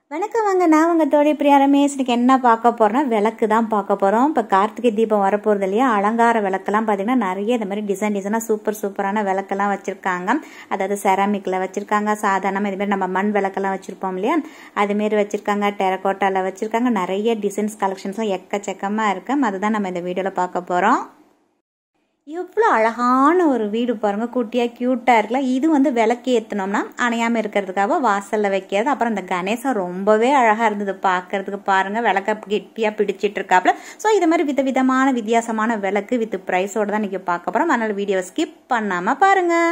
வணக்கம் வாங்க நான் உங்கள் தோழி பிரியா ரமேஷ் இன்னைக்கு என்ன பார்க்க போகிறோம்னா விளக்கு தான் பார்க்க போகிறோம் இப்போ கார்த்திகை தீபம் வரப்போகிறது இல்லையா அலங்கார விளக்கெல்லாம் பார்த்தீங்கன்னா நிறைய இந்த மாதிரி டிசைன் டிசைனாக சூப்பர் சூப்பரான விளக்கெல்லாம் வச்சுருக்காங்க அதாவது செராமிக்கில் வச்சுருக்காங்க சாதாரணமாக இதுமாரி நம்ம மண் விளக்கெல்லாம் வச்சுருப்போம் இல்லையா அதுமாரி வச்சுருக்காங்க டெரக்கோட்டாவில் வச்சுருக்காங்க நிறைய டிசைன்ஸ் கலெக்ஷன்ஸ்லாம் எக்கச்சக்கமாக இருக்கு அதுதான் நம்ம இந்த வீடியோவில் பார்க்க போகிறோம் எவ்வளோ அழகான ஒரு வீடு பாருங்கள் குட்டியாக க்யூட்டாக இருக்குல்ல இது வந்து விளக்கு ஏற்றினோம்னா அணையாமல் இருக்கிறதுக்காக வாசலில் வைக்கிறது அப்புறம் இந்த கணேசன் ரொம்பவே அழகாக இருந்தது பார்க்கறதுக்கு பாருங்கள் விளக்க கெட்டியாக பிடிச்சிட்டு இருக்காப்புல ஸோ இது மாதிரி வித விதமான வித்தியாசமான விளக்கு வித் ப்ரைஸோடு தான் இன்றைக்கி பார்க்க போகிறோம் அதனால் வீடியோவை ஸ்கிப் பண்ணாமல் பாருங்கள்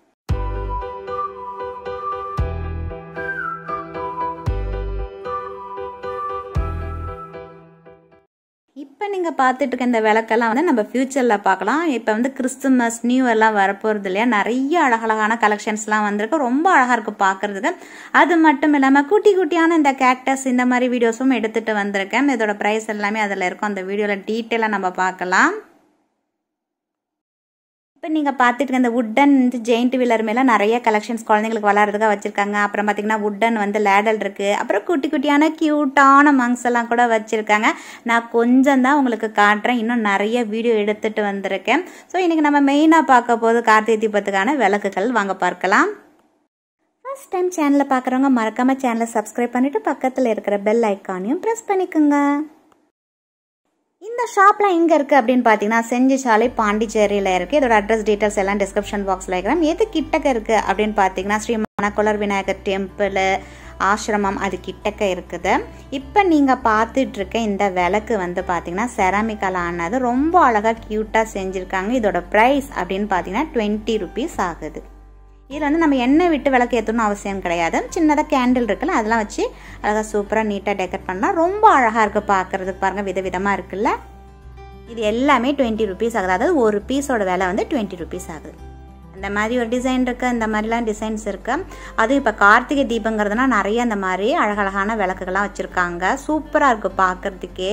இப்போ நீங்கள் பார்த்துட்டு இருக்க இந்த விளக்கெல்லாம் வந்து நம்ம ஃப்யூச்சரில் பார்க்கலாம் இப்போ வந்து கிறிஸ்துமஸ் நியூ எல்லாம் வரப்போகிறது இல்லையா நிறைய அழகழகான கலெக்ஷன்ஸ்லாம் வந்திருக்கு ரொம்ப அழகாக இருக்குது பார்க்குறதுக்கு அது மட்டும் இல்லாமல் குட்டி குட்டியான இந்த கேக்டஸ் இந்த மாதிரி வீடியோஸும் எடுத்துகிட்டு வந்திருக்கேன் இதோட ப்ரைஸ் எல்லாமே அதில் இருக்கும் அந்த வீடியோவில் டீட்டெயிலாக நம்ம பார்க்கலாம் இப்போ நீங்கள் பார்த்துட்டு இந்த உட்டன் வந்து ஜெயிண்ட் வீலர் மேலே நிறைய கலெக்ஷன்ஸ் குழந்தைங்களுக்கு விளாட்றதுக்காக வச்சுருக்காங்க அப்புறம் பார்த்தீங்கன்னா உட்டன் வந்து லேடல் இருக்குது அப்புறம் குட்டி குட்டியான க்யூட்டான மங்ஸ் எல்லாம் கூட வச்சுருக்காங்க நான் கொஞ்சம் தான் உங்களுக்கு காட்டுறேன் இன்னும் நிறைய வீடியோ எடுத்துகிட்டு வந்திருக்கேன் ஸோ இன்றைக்கி நம்ம மெயினாக பார்க்க போது கார்த்திகை தீபத்துக்கான விளக்குகள் வாங்க பார்க்கலாம் ஃபர்ஸ்ட் டைம் சேனலை பார்க்குறவங்க மறக்காமல் சேனலை சப்ஸ்கிரைப் பண்ணிவிட்டு பக்கத்தில் இருக்கிற பெல் ஐக்கானையும் ப்ரெஸ் பண்ணிக்கோங்க இந்த ஷாப்லாம் எங்கே இருக்குது அப்படின்னு பார்த்தீங்கன்னா செஞ்சி சாலை பாண்டிச்சேரியில் இருக்குது இதோட அட்ரஸ் டீட்டெயில்ஸ் எல்லாம் டிஸ்கிரிப்ஷன் பாக்ஸில் இருக்கிறேன் எது கிட்டக்க இருக்குது அப்படின்னு பார்த்தீங்கன்னா ஸ்ரீ மணக்குளர் விநாயகர் டெம்பிள் ஆசிரமம் அது கிட்டக்க இருக்குது இப்போ நீங்கள் பார்த்துட்டு இருக்க இந்த விளக்கு வந்து பார்த்தீங்கன்னா செராமிக்கால் ஆனது ரொம்ப அழகாக க்யூட்டாக செஞ்சுருக்காங்க இதோட ப்ரைஸ் அப்படின்னு பார்த்தீங்கன்னா டுவெண்ட்டி ருபீஸ் ஆகுது இதில் வந்து நம்ம எண்ணெய் விட்டு விளக்கு ஏற்றணும் அவசியம் கிடையாது சின்னதாக கேண்டில் இருக்குல்ல அதெல்லாம் வச்சு அழகாக சூப்பராக நீட்டாக டெக்கரேட் பண்ணலாம் ரொம்ப அழகாக இருக்குது பார்க்குறதுக்கு பாருங்கள் விதவிதமாக இருக்குல்ல இது எல்லாமே டுவெண்ட்டி ருபீஸ் ஆகுது அதாவது ஒரு பீஸோட விலை வந்து டுவெண்ட்டி ருபீஸ் ஆகுது அந்த மாதிரி ஒரு டிசைன் இருக்குது இந்த மாதிரிலாம் டிசைன்ஸ் இருக்குது அதுவும் இப்போ கார்த்திகை தீபங்கிறதுனா நிறைய அந்த மாதிரி அழகழகான விளக்குகள்லாம் வச்சுருக்காங்க சூப்பராக இருக்குது பார்க்குறதுக்கே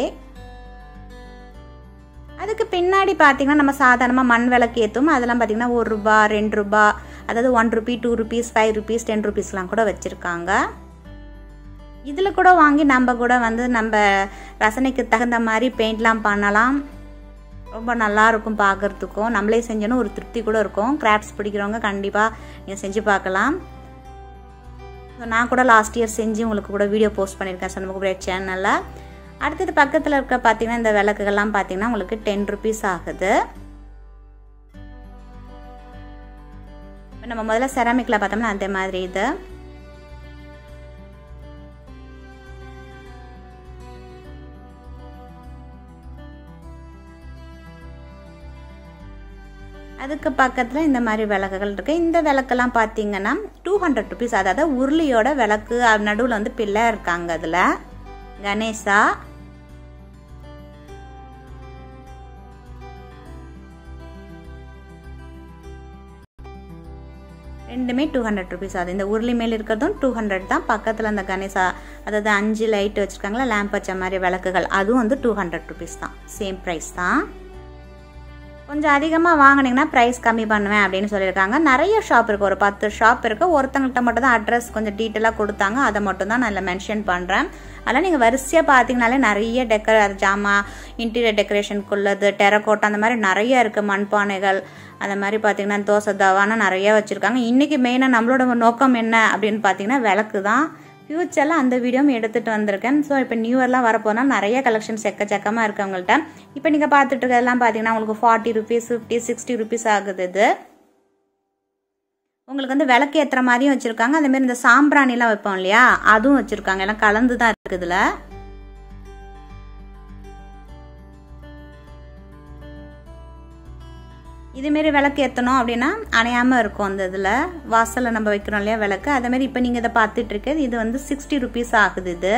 அதுக்கு பின்னாடி பார்த்தீங்கன்னா நம்ம சாதாரணமாக மண் விளக்கு ஏற்றும் அதெல்லாம் பார்த்தீங்கன்னா ஒரு ரூபா ரெண்டு ரூபா அதாவது one rupee two rupees five rupees ten ருபீஸ்லாம் கூட வச்சுருக்காங்க இதில் கூட வாங்கி நம்ம கூட வந்து நம்ம ரசனைக்கு தகுந்த மாதிரி பெயிண்ட்லாம் பண்ணலாம் ரொம்ப நல்லா இருக்கும் பார்க்குறதுக்கும் நம்மளே செஞ்சோன்னா ஒரு திருப்தி கூட இருக்கும் கிராஃப்ட்ஸ் பிடிக்கிறவங்க கண்டிப்பாக நீங்கள் செஞ்சு பார்க்கலாம் ஸோ நான் கூட லாஸ்ட் இயர் செஞ்சு உங்களுக்கு கூட வீடியோ போஸ்ட் பண்ணியிருக்கேன் சண்முக பிரேட் சேனலில் அடுத்தது பக்கத்தில் இருக்க பார்த்தீங்கன்னா இந்த விளக்குகள்லாம் பார்த்தீங்கன்னா உங்களுக்கு டென் ருபீஸ் ஆகுது இப்போ நம்ம முதல்ல செராமிக்கில் பார்த்தோம்னா அதே மாதிரி இது அதுக்கு பக்கத்தில் இந்த மாதிரி விளக்குகள் இருக்குது இந்த விளக்கெல்லாம் பார்த்தீங்கன்னா டூ ஹண்ட்ரட் ருபீஸ் அதாவது உருளியோட விளக்கு நடுவில் வந்து பிள்ளை இருக்காங்க அதில் கணேசா ரெண்டுமே டூ ஹண்ட்ரட் ருபீஸ் ஆகுது இந்த உருளி மேல் இருக்கிறதும் டூ ஹண்ட்ரட் தான் பக்கத்தில் அந்த கணேசா அதாவது அஞ்சு லைட் வச்சுருக்காங்களா லேம்ப் வச்ச மாதிரி விளக்குகள் அதுவும் வந்து டூ ஹண்ட்ரட் ருபீஸ் தான் சேம் ப்ரைஸ் தான் கொஞ்சம் அதிகமாக வாங்கினீங்கன்னா ப்ரைஸ் கம்மி பண்ணுவேன் அப்படின்னு சொல்லியிருக்காங்க நிறைய ஷாப் இருக்குது ஒரு பத்து ஷாப் இருக்குது ஒருத்தங்கள்ட்ட மட்டும் தான் அட்ரஸ் கொஞ்சம் டீட்டெயிலாக கொடுத்தாங்க அதை மட்டும் தான் நான் இதில் மென்ஷன் பண்ணுறேன் அதெல்லாம் நீங்கள் வரிசையாக பார்த்தீங்கனாலே நிறைய டெக்கர் ஜாமா இன்டீரியர் டெக்கரேஷனுக்குள்ளது டெரக்கோட்டா அந்த மாதிரி நிறைய இருக்குது மண்பானைகள் அந்த மாதிரி பார்த்தீங்கன்னா தோசை தவானா நிறைய வச்சுருக்காங்க இன்றைக்கி மெயினாக நம்மளோட நோக்கம் என்ன அப்படின்னு பார்த்தீங்கன்னா விளக்கு தான் ஃப்யூச்சரில் அந்த வீடியோவும் எடுத்துகிட்டு வந்திருக்கேன் ஸோ இப்போ நியூ இயர்லாம் வரப்போனால் நிறைய கலெக்ஷன்ஸ் எக்கச்சக்கமாக இருக்குது அவங்கள்ட்ட இப்போ நீங்கள் பார்த்துட்டு இருக்கிறதெல்லாம் பார்த்தீங்கன்னா உங்களுக்கு forty rupees fifty sixty rupees ஆகுது இது உங்களுக்கு வந்து விளக்கு ஏற்றுற மாதிரியும் வச்சுருக்காங்க அதேமாரி இந்த சாம்பிராணிலாம் வைப்போம் இல்லையா அதுவும் வச்சுருக்காங்க எல்லாம் கலந்து தான் இருக்குது இதில் இதுமாரி விளக்கு ஏற்றணும் அப்படின்னா அணையாமல் இருக்கும் அந்த இதில் வாசலில் நம்ம வைக்கிறோம் இல்லையா விளக்கு அதேமாரி இப்போ நீங்கள் இதை பார்த்துட்டு இருக்கிறது இது வந்து சிக்ஸ்டி ருபீஸ் ஆகுது இது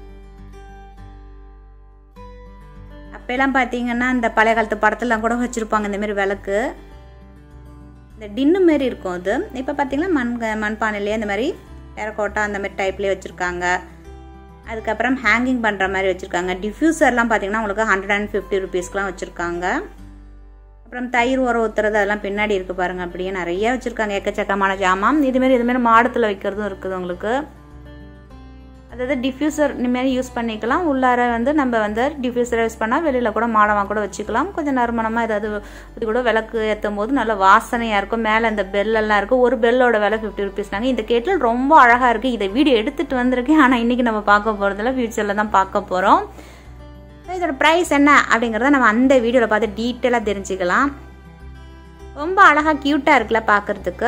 அப்போல்லாம் பார்த்தீங்கன்னா இந்த பழைய காலத்து படத்துலாம் கூட வச்சுருப்பாங்க இந்தமாரி விளக்கு இந்த டின்னு மாரி இருக்கும் அது இப்போ பார்த்தீங்கன்னா மண் மண்பானையிலேயே இந்த மாதிரி டெரக்கோட்டா அந்த மாதிரி டைப்லேயே வச்சுருக்காங்க அதுக்கப்புறம் ஹேங்கிங் பண்ணுற மாதிரி வச்சுருக்காங்க டிஃப்யூசர்லாம் பார்த்தீங்கன்னா உங்களுக்கு ஹண்ட்ரட் அண்ட் ஃபிஃப்டி ருபீஸ்க்குலாம் வச்சுருக்காங்க அப்புறம் தயிர் உரம் ஊற்றுறது அதெல்லாம் பின்னாடி இருக்குது பாருங்கள் அப்படியே நிறைய வச்சுருக்காங்க எக்கச்சக்கமான ஜாமான் இதுமாரி இதுமாரி மாடத்தில் வைக்கிறதும் இருக்குது உங்களுக்கு அதாவது டிஃப்யூசர் இனிமேல் யூஸ் பண்ணிக்கலாம் உள்ளார வந்து நம்ம வந்து டிஃப்யூசர் யூஸ் பண்ணால் வெளியில் கூட மாடமாக கூட வச்சுக்கலாம் கொஞ்சம் நறுமணமாக ஏதாவது இது கூட விளக்கு ஏற்றும் போது நல்ல வாசனையாக இருக்கும் மேலே இந்த பெல்லெல்லாம் இருக்கும் ஒரு பெல்லோட விலை ஃபிஃப்டி ருபீஸ்னாங்க இந்த கேட்டில் ரொம்ப அழகாக இருக்குது இதை வீடியோ எடுத்துகிட்டு வந்திருக்கேன் ஆனால் இன்றைக்கி நம்ம பார்க்க போகிறதில்ல ஃபியூச்சரில் தான் பார்க்க போகிறோம் இதோட ப்ரைஸ் என்ன அப்படிங்கிறத நம்ம அந்த வீடியோவில் பார்த்து டீட்டெயிலாக தெரிஞ்சுக்கலாம் ரொம்ப அழகாக க்யூட்டாக இருக்குல்ல பார்க்குறதுக்கு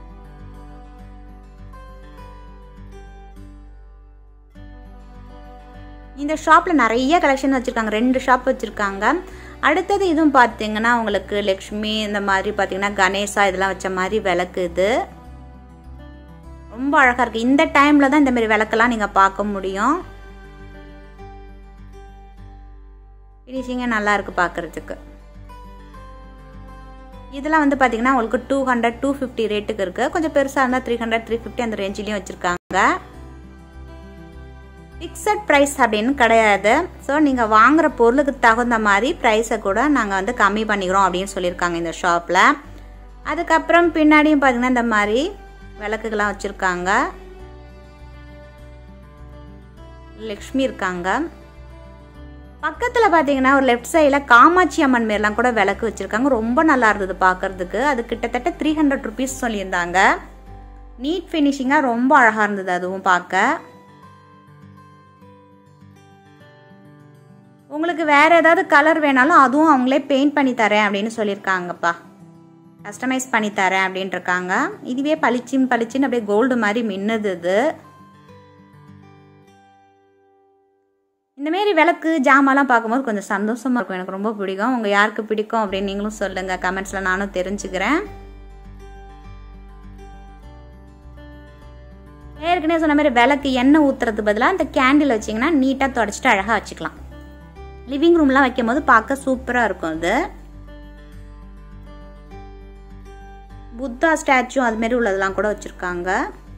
இந்த ஷாப்பில் நிறைய கலெக்ஷன் வச்சுருக்காங்க ரெண்டு ஷாப் வச்சுருக்காங்க அடுத்தது இதுவும் பார்த்தீங்கன்னா உங்களுக்கு லக்ஷ்மி இந்த மாதிரி பார்த்தீங்கன்னா கணேசா இதெல்லாம் வச்ச மாதிரி விளக்கு இது ரொம்ப அழகாக இருக்குது இந்த டைமில் தான் இந்த மாதிரி விளக்கெல்லாம் நீங்கள் பார்க்க முடியும் ஃபினிஷிங்கே நல்லா இருக்குது பார்க்குறதுக்கு இதெல்லாம் வந்து பார்த்தீங்கன்னா உங்களுக்கு டூ ஹண்ட்ரட் டூ ஃபிஃப்டி ரேட்டுக்கு இருக்குது கொஞ்சம் பெருசாக இருந்தால் த்ரீ ஹண்ட்ரட் த்ரீ ஃபிஃப்டி அந்த ரேஞ்சிலையும் வச்சுருக்காங்க ஃபிக்ஸட் ப்ரைஸ் அப்படின்னு கிடையாது ஸோ நீங்கள் வாங்குகிற பொருளுக்கு தகுந்த மாதிரி ப்ரைஸை கூட நாங்கள் வந்து கம்மி பண்ணிக்கிறோம் அப்படின்னு சொல்லியிருக்காங்க இந்த ஷாப்பில் அதுக்கப்புறம் பின்னாடியும் பார்த்தீங்கன்னா இந்த மாதிரி விளக்குகள்லாம் வச்சுருக்காங்க லக்ஷ்மி இருக்காங்க பக்கத்தில் பார்த்தீங்கன்னா ஒரு லெஃப்ட் சைடில் காமாட்சி அம்மன் மாரிலாம் கூட விளக்கு வச்சுருக்காங்க ரொம்ப நல்லா இருந்தது பார்க்குறதுக்கு அது கிட்டத்தட்ட த்ரீ ஹண்ட்ரட் ருபீஸ் சொல்லியிருந்தாங்க நீட் ஃபினிஷிங்காக ரொம்ப அழகாக இருந்தது அதுவும் பார்க்க உங்களுக்கு வேறு ஏதாவது கலர் வேணாலும் அதுவும் அவங்களே பெயிண்ட் பண்ணி தரேன் அப்படின்னு சொல்லியிருக்காங்கப்பா கஸ்டமைஸ் பண்ணி தரேன் அப்படின்ட்டு இருக்காங்க இதுவே பளிச்சின்னு பளிச்சின்னு அப்படியே கோல்டு மாதிரி மின்னுது இது இந்தமாரி விளக்கு ஜாமான்லாம் பார்க்கும்போது கொஞ்சம் சந்தோஷமாக இருக்கும் எனக்கு ரொம்ப பிடிக்கும் உங்கள் யாருக்கு பிடிக்கும் அப்படின்னு நீங்களும் சொல்லுங்கள் கமெண்ட்ஸில் நானும் தெரிஞ்சுக்கிறேன் ஏற்கனவே சொன்ன மாதிரி விளக்கு எண்ணெய் ஊற்றுறது பதிலாக அந்த கேண்டில் வச்சிங்கன்னா நீட்டாக தொடச்சிட்டு அழகாக வச்சுக்கலாம் லிவிங் ரூம்லாம் வைக்கும் போது பார்க்க சூப்பராக இருக்கும் அது புத்தா ஸ்டாச்சு அதுமாரி உள்ளதெல்லாம் கூட வச்சுருக்காங்க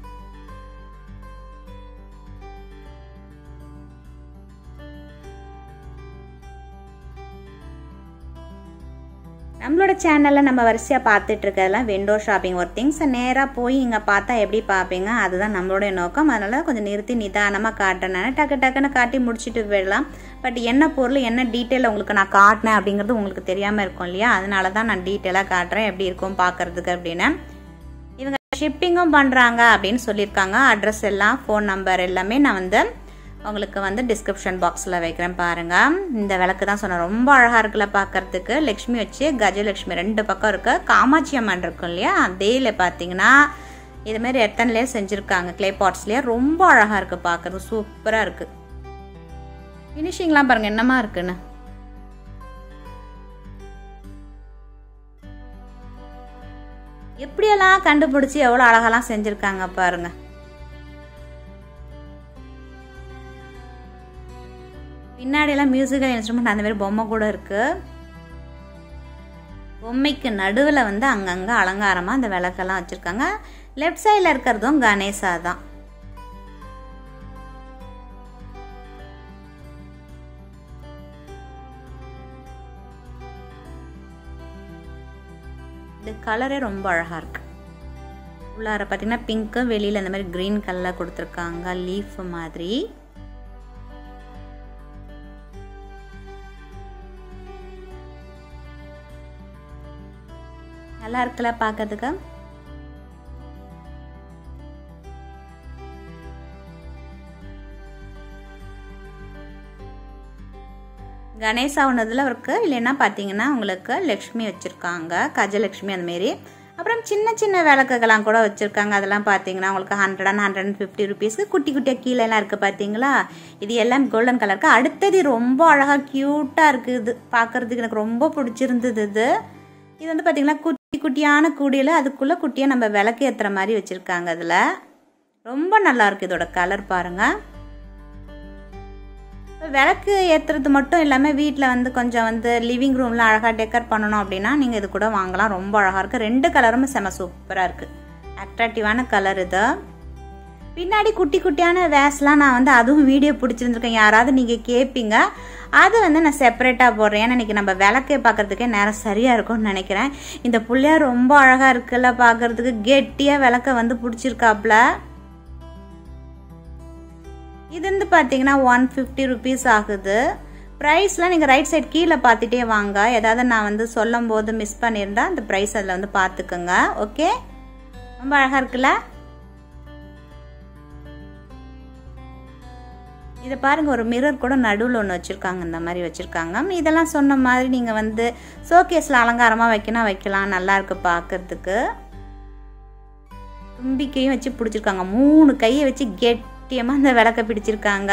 நம்மளோட சேனலில் நம்ம வரிசையாக பார்த்துட்டு இருக்கிறதெல்லாம் விண்டோ ஷாப்பிங் ஒரு திங்ஸை நேராக போய் இங்கே பார்த்தா எப்படி பார்ப்பீங்க அதுதான் நம்மளுடைய நோக்கம் அதனால் கொஞ்சம் நிறுத்தி நிதானமாக காட்டுறேன் டக்கு டக்குன்னு காட்டி முடிச்சுட்டு போயிடலாம் பட் என்ன பொருள் என்ன டீட்டெயில் உங்களுக்கு நான் காட்டினேன் அப்படிங்கிறது உங்களுக்கு தெரியாமல் இருக்கும் இல்லையா அதனால தான் நான் டீட்டெயிலாக காட்டுறேன் எப்படி இருக்கும் பார்க்குறதுக்கு அப்படின்னு இவங்க ஷிப்பிங்கும் பண்ணுறாங்க அப்படின்னு சொல்லியிருக்காங்க அட்ரஸ் எல்லாம் ஃபோன் நம்பர் எல்லாமே நான் வந்து உங்களுக்கு வந்து டிஸ்கிரிப்ஷன் பாக்ஸில் வைக்கிறேன் பாருங்கள் இந்த விளக்கு தான் சொன்னேன் ரொம்ப அழகாக இருக்குல்ல பார்க்குறதுக்கு லக்ஷ்மி வச்சு கஜலக்ஷ்மி ரெண்டு பக்கம் இருக்கு காமாட்சி அம்மன் இருக்கும் இல்லையா அதேல பார்த்தீங்கன்னா இதுமாரி எத்தனைலேயே செஞ்சுருக்காங்க கிளே பாட்ஸ்லேயே ரொம்ப அழகாக இருக்குது பார்க்குறது சூப்பராக இருக்குது ஃபினிஷிங்லாம் பாருங்கள் என்னமா இருக்குன்னு எப்படியெல்லாம் கண்டுபிடிச்சி எவ்வளோ அழகாலாம் செஞ்சுருக்காங்க பாருங்கள் பின்னாடியெல்லாம் மியூசிக்கல் இன்ஸ்ட்ருமெண்ட் அந்த மாதிரி பொம்மை கூட இருக்கு பொம்மைக்கு நடுவில் வந்து அங்கங்கே அலங்காரமாக அந்த விளக்கெல்லாம் வச்சுருக்காங்க லெஃப்ட் சைடில் இருக்கிறதும் கணேசா தான் இந்த கலரே ரொம்ப அழகாக இருக்கு உள்ளார பார்த்தீங்கன்னா பிங்க்கு வெளியில் இந்த மாதிரி க்ரீன் கலரில் கொடுத்துருக்காங்க லீஃப் மாதிரி நல்லா இருக்குல்ல பார்க்கறதுக்கு கணேசா ஒன்றதில் இருக்கு இல்லைன்னா பார்த்தீங்கன்னா உங்களுக்கு லக்ஷ்மி வச்சுருக்காங்க கஜலக்ஷ்மி அந்தமாரி அப்புறம் சின்ன சின்ன விளக்குகள்லாம் கூட வச்சுருக்காங்க அதெல்லாம் பார்த்தீங்கன்னா உங்களுக்கு hundred and hundred and fifty ருபீஸ்க்கு குட்டி குட்டியாக கீழேலாம் இருக்குது பார்த்தீங்களா இது எல்லாம் கோல்டன் கலருக்கு அடுத்தது ரொம்ப அழகாக க்யூட்டாக இருக்குது பார்க்குறதுக்கு எனக்கு ரொம்ப பிடிச்சிருந்தது இது இது வந்து பார்த்திங்கன்னா குட்டி குட்டியான கூடியில் அதுக்குள்ளே குட்டியாக நம்ம விளக்கு ஏற்றுற மாதிரி வச்சுருக்காங்க அதில் ரொம்ப நல்லாயிருக்கு இதோட கலர் பாருங்கள் விளக்கு ஏற்றுறது மட்டும் இல்லாமல் வீட்டில் வந்து கொஞ்சம் வந்து லிவிங் ரூமில் அழகாக டெக்கர் பண்ணணும் அப்படின்னா நீங்கள் இது கூட வாங்கலாம் ரொம்ப அழகாக இருக்குது ரெண்டு கலரும் செம சூப்பராக இருக்குது அட்ராக்டிவான கலர் இது பின்னாடி குட்டி குட்டியான வேஸ்லாம் நான் வந்து அதுவும் வீடியோ பிடிச்சிருந்துருக்கேன் யாராவது நீங்கள் கேட்பீங்க அது வந்து நான் செப்பரேட்டாக போடுறேன் ஏன்னா இன்றைக்கி நம்ம விளக்கை பார்க்குறதுக்கே நேரம் சரியாக இருக்கும்னு நினைக்கிறேன் இந்த புள்ளையார் ரொம்ப அழகாக இருக்குல்ல பார்க்குறதுக்கு கெட்டியாக விளக்க வந்து பிடிச்சிருக்காப்புல இது வந்து பார்த்தீங்கன்னா ஒன் ஃபிஃப்டி ருபீஸ் ஆகுது ப்ரைஸ்லாம் நீங்கள் ரைட் சைட் கீழே பார்த்துட்டே வாங்க ஏதாவது நான் வந்து சொல்லும் போது மிஸ் பண்ணியிருந்தா அந்த ப்ரைஸ் அதில் வந்து பார்த்துக்குங்க ஓகே ரொம்ப அழகாக இருக்குல்ல இதை பாருங்கள் ஒரு மிரர் கூட நடுவில் ஒன்று வச்சுருக்காங்க இந்த மாதிரி வச்சுருக்காங்க இதெல்லாம் சொன்ன மாதிரி நீங்கள் வந்து ஷோகேஸில் அலங்காரமாக வைக்கணும் வைக்கலாம் நல்லா இருக்கு பார்க்கறதுக்கு தும்பிக்கையும் வச்சு பிடிச்சிருக்காங்க மூணு கையை வச்சு கெட்டியமாக இந்த விளக்க பிடிச்சிருக்காங்க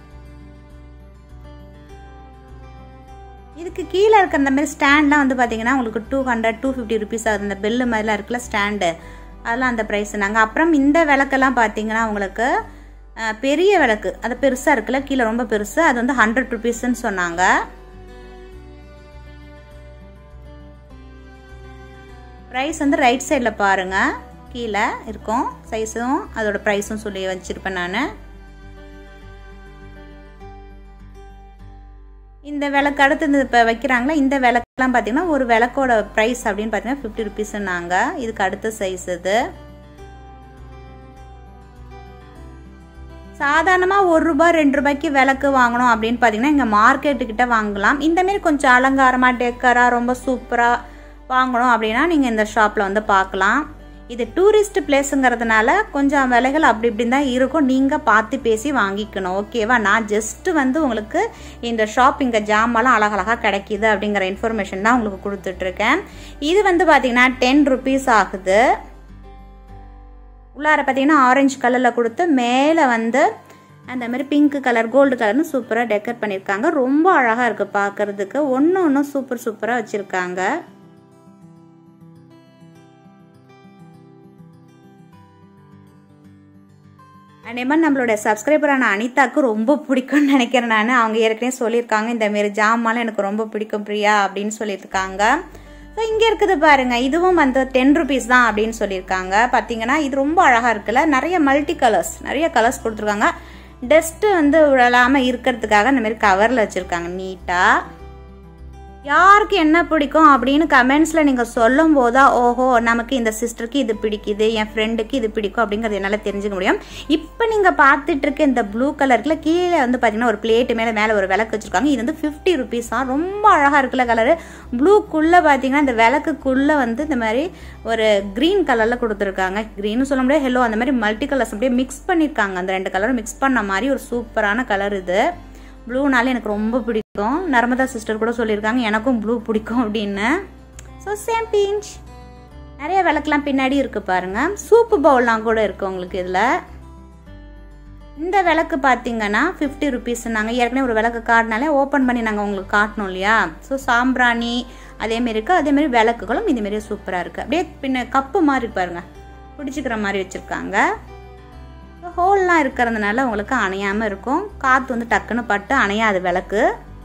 இதுக்கு கீழே இருக்க அந்த மாதிரி ஸ்டாண்ட்லாம் வந்து பார்த்தீங்கன்னா உங்களுக்கு two hundred two fifty rupees ஆகுது இந்த பெல்லு மாதிரிலாம் இருக்குல்ல ஸ்டாண்டு அதெல்லாம் அந்த ப்ரைஸ் நாங்கள் அப்புறம் இந்த விளக்கெல்லாம் பார்த்தீங்கன்னா உங்களுக்கு பெரிய விளக்கு அது பெருசாக இருக்குல்ல கீழே ரொம்ப பெருசு அது வந்து ஹண்ட்ரட் ருபீஸ்ன்னு சொன்னாங்க ப்ரைஸ் வந்து ரைட் சைடில் பாருங்கள் கீழே இருக்கும் சைஸும் அதோட ப்ரைஸும் சொல்லி வச்சுருப்பேன் நான் இந்த விளக்கு அடுத்து இப்போ வைக்கிறாங்களா இந்த விளக்குலாம் பார்த்தீங்கன்னா ஒரு விளக்கோட ப்ரைஸ் அப்படின்னு பார்த்தீங்கன்னா ஃபிஃப்டி ருபீஸ்னாங்க இதுக்கு அடுத்த சைஸ் இது சாதாரணமாக ஒரு ரூபாய் ரெண்டு ரூபாய்க்கு விளக்கு வாங்கணும் அப்படின்னு பார்த்தீங்கன்னா இங்கே மார்க்கெட்டுக்கிட்ட வாங்கலாம் இந்தமாரி கொஞ்சம் அலங்காரமாக டெக்கராக ரொம்ப சூப்பராக வாங்கணும் அப்படின்னா நீங்கள் இந்த ஷாப்பில் வந்து பார்க்கலாம் இது டூரிஸ்ட் பிளேஸுங்கிறதுனால கொஞ்சம் விலைகள் அப்படி இப்படி தான் இருக்கும் நீங்கள் பார்த்து பேசி வாங்கிக்கணும் ஓகேவா நான் ஜஸ்ட்டு வந்து உங்களுக்கு இந்த ஷாப் இங்கே ஜாமான்லாம் அழகழகாக கிடைக்கிது அப்படிங்கிற இன்ஃபர்மேஷன் தான் உங்களுக்கு கொடுத்துட்ருக்கேன் இது வந்து பார்த்தீங்கன்னா டென் ருபீஸ் ஆகுது உள்ளார பார்த்தீங்கன்னா ஆரஞ்சு கலரில் கொடுத்து மேலே வந்து அந்த மாதிரி பிங்க் கலர் கோல்டு கலர்னு சூப்பராக டெக்கர் பண்ணியிருக்காங்க ரொம்ப அழகாக இருக்குது பார்க்குறதுக்கு ஒன்று ஒன்றும் சூப்பர் சூப்பராக வச்சுருக்காங்க அதேமாதிரி நம்மளோட சப்ஸ்கிரைபரான அனிதாக்கு ரொம்ப பிடிக்கும்னு நினைக்கிறேன் நான் அவங்க ஏற்கனவே சொல்லியிருக்காங்க இந்தமாரி ஜாமான்லாம் எனக்கு ரொம்ப பிடிக்கும் பிரியா அப்படின்னு சொல்லியிருக்காங்க ஸோ இங்கே இருக்குது பாருங்கள் இதுவும் வந்து டென் ருபீஸ் தான் அப்படின்னு சொல்லியிருக்காங்க பார்த்தீங்கன்னா இது ரொம்ப அழகாக இருக்குல்ல நிறைய மல்டி கலர்ஸ் நிறைய கலர்ஸ் கொடுத்துருக்காங்க டஸ்ட்டு வந்து விழாமல் இருக்கிறதுக்காக இந்த மாதிரி கவரில் வச்சுருக்காங்க நீட்டாக யாருக்கு என்ன பிடிக்கும் அப்படின்னு கமெண்ட்ஸில் நீங்கள் சொல்லும் போதா ஓஹோ நமக்கு இந்த சிஸ்டருக்கு இது பிடிக்குது என் ஃப்ரெண்டுக்கு இது பிடிக்கும் அப்படிங்கிறது என்னால் தெரிஞ்சுக்க முடியும் இப்போ நீங்கள் பார்த்துட்டு இருக்க இந்த ப்ளூ கலருக்குல கீழே வந்து பார்த்தீங்கன்னா ஒரு பிளேட்டு மேலே மேலே ஒரு விளக்கு வச்சுருக்காங்க இது வந்து ஃபிஃப்டி ருபீஸ் தான் ரொம்ப அழகாக இருக்குல்ல கலரு ப்ளூக்குள்ளே பார்த்தீங்கன்னா இந்த விளக்குக்குள்ளே வந்து இந்த மாதிரி ஒரு க்ரீன் கலரில் கொடுத்துருக்காங்க க்ரீன்னு சொல்ல முடியாது ஹெல்லோ அந்த மாதிரி மல்டி கலர்ஸ் அப்படியே மிக்ஸ் பண்ணியிருக்காங்க அந்த ரெண்டு கலரும் மிக்ஸ் பண்ண மாதிரி ஒரு சூப்பரான கலர் இது ப்ளூனாலே எனக்கு ரொம்ப பிடிக்கும் நர்மதா சிஸ்டர் கூட சொல்லியிருக்காங்க எனக்கும் ப்ளூ பிடிக்கும் அப்படின்னு ஸோ சேம் பிஞ்ச் நிறைய விளக்குலாம் பின்னாடி இருக்குது பாருங்கள் சூப்பு பவுல்லாம் கூட இருக்குது உங்களுக்கு இதில் இந்த விளக்கு பார்த்தீங்கன்னா ஃபிஃப்டி ருபீஸ் நாங்கள் ஏற்கனவே ஒரு விளக்கு காட்டினாலே ஓப்பன் பண்ணி நாங்கள் உங்களுக்கு காட்டணும் இல்லையா ஸோ சாம்பிராணி அதேமாரி இருக்குது அதேமாரி விளக்குகளும் இதேமாரி சூப்பராக இருக்குது அப்படியே பின்ன கப்பு மாதிரி பாருங்க பிடிச்சிக்கிற மாதிரி வச்சுருக்காங்க ஹோல்லாம் இருக்கிறதுனால உங்களுக்கு அணையாமல் இருக்கும் காற்று வந்து டக்குன்னு பட்டு அணையாது விளக்கு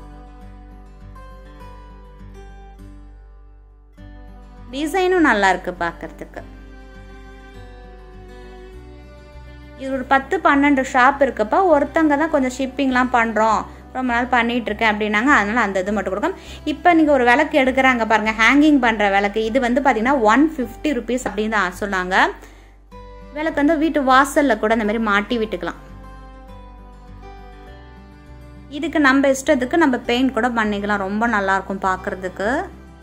டிசைனும் நல்லா இருக்கு பார்க்கறதுக்கு இது ஒரு பத்து பன்னெண்டு ஷாப் இருக்கப்ப ஒருத்தங்க தான் கொஞ்சம் ஷிப்பிங்லாம் பண்ணுறோம் ரொம்ப நாள் பண்ணிகிட்டு இருக்கேன் அப்படின்னாங்க அதனால் அந்த இது மட்டும் கொடுக்கும் இப்போ நீங்கள் ஒரு விளக்கு எடுக்கிறாங்க பாருங்கள் ஹேங்கிங் பண்ணுற விளக்கு இது வந்து பார்த்தீங்கன்னா ஒன் ஃபிஃப்டி ருபீஸ் அப்படின்னு தான் சொன்னாங்க விளக்கு வந்து வீட்டு வாசலில் கூட அந்த மாதிரி மாட்டி விட்டுக்கலாம் இதுக்கு நம்ம இஷ்டத்துக்கு நம்ம பெயிண்ட் கூட பண்ணிக்கலாம் ரொம்ப நல்லாயிருக்கும் பார்க்குறதுக்கு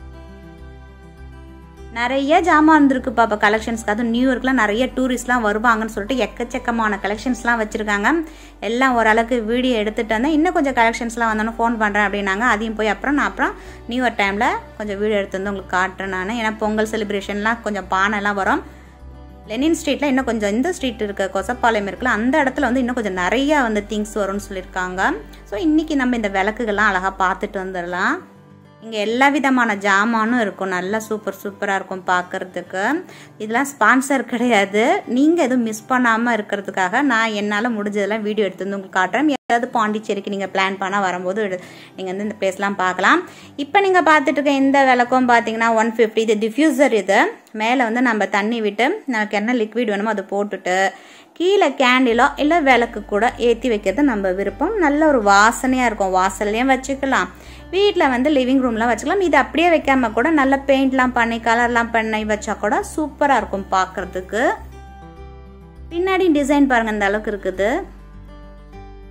நிறைய ஜாமான் இருந்திருக்குப்பா இப்போ கலெக்ஷன்ஸ்க்கு அதுவும் நியூ இயர்க்குலாம் நிறைய டூரிஸ்ட்லாம் வருவாங்கன்னு சொல்லிட்டு எக்கச்சக்கமான கலெக்ஷன்ஸ்லாம் வச்சுருக்காங்க எல்லாம் ஓரளவுக்கு வீடியோ எடுத்துகிட்டு வந்தேன் இன்னும் கொஞ்சம் கலெக்ஷன்ஸ்லாம் வந்தோன்னு ஃபோன் பண்ணுறேன் அப்படின்னாங்க அதையும் போய் அப்புறம் நான் அப்புறம் நியூ இயர் டைமில் கொஞ்சம் வீடியோ எடுத்து வந்து உங்களுக்கு காட்டுறேன் நான் ஏன்னா பொங்கல் செலிப்ரேஷன்லாம் கொஞ்சம் பானைலாம் வரும் லெனின் ஸ்ட்ரீட்டில் இன்னும் கொஞ்சம் இந்த ஸ்ட்ரீட் இருக்க கொசப்பாளையம் இருக்குல்ல அந்த இடத்துல வந்து இன்னும் கொஞ்சம் நிறையா வந்து திங்ஸ் வரும்னு சொல்லியிருக்காங்க ஸோ இன்றைக்கி நம்ம இந்த விளக்குகள்லாம் அழகாக பார்த்துட்டு வந்துடலாம் இங்கே எல்லா விதமான ஜாமானும் இருக்கும் நல்லா சூப்பர் சூப்பராக இருக்கும் பார்க்குறதுக்கு இதெல்லாம் ஸ்பான்சர் கிடையாது நீங்கள் எதுவும் மிஸ் பண்ணாமல் இருக்கிறதுக்காக நான் என்னால் முடிஞ்சதெல்லாம் வீடியோ எடுத்து வந்து உங்களுக்கு காட்டுறேன் ஏதாவது பாண்டிச்சேரிக்கு நீங்கள் பிளான் பண்ணால் வரும்போது நீங்கள் வந்து இந்த பிளேஸ்லாம் பார்க்கலாம் இப்போ நீங்கள் பார்த்துட்டு இருக்க இந்த விளக்கும் பார்த்தீங்கன்னா ஒன் ஃபிஃப்டி இது டிஃப்யூசர் இது மேலே வந்து நம்ம தண்ணி விட்டு நமக்கு என்ன லிக்விட் வேணுமோ அதை போட்டுட்டு கீழே கேண்டிலோ இல்லை விளக்கு கூட ஏற்றி வைக்கிறது நம்ம விருப்பம் நல்ல ஒரு வாசனையாக இருக்கும் வாசல்லையும் வச்சுக்கலாம் வீட்டில் வந்து லிவிங் ரூம்லாம் வச்சுக்கலாம் இது அப்படியே வைக்காம கூட நல்ல பெயிண்ட்லாம் பண்ணி கலர்லாம் பண்ணி வச்சா கூட சூப்பராக இருக்கும் பார்க்குறதுக்கு பின்னாடி டிசைன் பாருங்கள் இந்த அளவுக்கு இருக்குது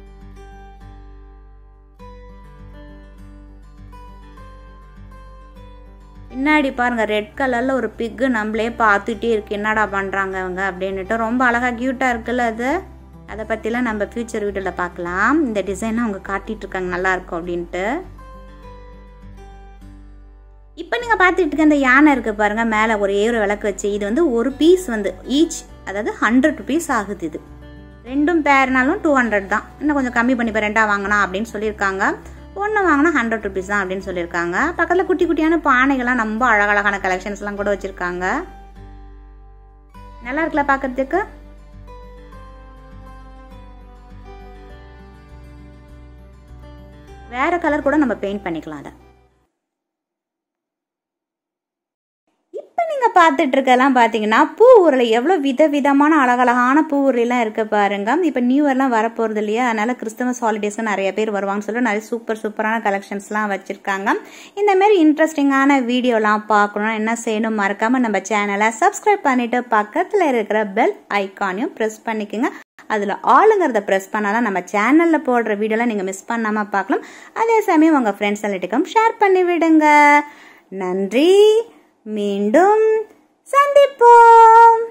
பின்னாடி பாருங்க ரெட் கலரில் ஒரு பிக்கு நம்மளே பார்த்துட்டே இருக்கு என்னடா பண்ணுறாங்க அவங்க அப்படின்னுட்டு ரொம்ப அழகாக க்யூட்டாக இருக்குல்ல அது அதை பற்றிலாம் நம்ம ஃப்யூச்சர் வீடியோவில் பார்க்கலாம் இந்த டிசைனை அவங்க காட்டிட்டு இருக்காங்க நல்லா இருக்கும் அப்படின்ட்டு இப்போ நீங்கள் பார்த்துட்டு இருக்க இந்த யானை இருக்குது பாருங்கள் மேலே ஒரே ஒரு விளக்கு வச்சு இது வந்து ஒரு பீஸ் வந்து ஈச் அதாவது ஹண்ட்ரட் ருபீஸ் ஆகுது இது ரெண்டும் பேர்னாலும் டூ ஹண்ட்ரட் தான் இன்னும் கொஞ்சம் கம்மி பண்ணி இப்போ ரெண்டாக வாங்கினா அப்படின்னு சொல்லியிருக்காங்க ஒன்று வாங்கினா ஹண்ட்ரட் ருபீஸ் தான் அப்படின்னு சொல்லியிருக்காங்க பக்கத்தில் குட்டி குட்டியான பானைகள்லாம் ரொம்ப அழகழகான கலெக்ஷன்ஸ்லாம் கூட வச்சுருக்காங்க நல்லா இருக்குல்ல பார்க்கறதுக்கு வேற கலர் கூட நம்ம பெயிண்ட் பண்ணிக்கலாம் அதை இப்போ நீங்கள் பார்த்துட்டு இருக்கெல்லாம் பார்த்தீங்கன்னா பூ ஊரில் எவ்வளோ வித விதமான அழகழகான பூ ஊரெல்லாம் இருக்கு பாருங்க இப்போ நியூ இயர்லாம் வரப்போகிறது இல்லையா அதனால கிறிஸ்தமஸ் ஹாலிடேஸ்க்கு நிறைய பேர் வருவாங்கன்னு சொல்லி நிறைய சூப்பர் சூப்பரான கலெக்ஷன்ஸ்லாம் வச்சுருக்காங்க இந்த மாதிரி இன்ட்ரெஸ்டிங்கான வீடியோலாம் பார்க்கணும்னா என்ன செய்யணும் மறக்காமல் நம்ம சேனலை சப்ஸ்கிரைப் பண்ணிட்டு பக்கத்தில் இருக்கிற பெல் ஐக்கானையும் ப்ரெஸ் பண்ணிக்கோங்க அதில் ஆளுங்கிறத ப்ரெஸ் பண்ணாதான் நம்ம சேனலில் போடுற வீடியோலாம் நீங்கள் மிஸ் பண்ணாமல் பார்க்கலாம் அதே சமயம் உங்கள் ஃப்ரெண்ட்ஸ் எல்லாத்துக்கும் ஷேர் பண்ணி விடுங்க நன்றி மீண்டும் சந்திப்போம்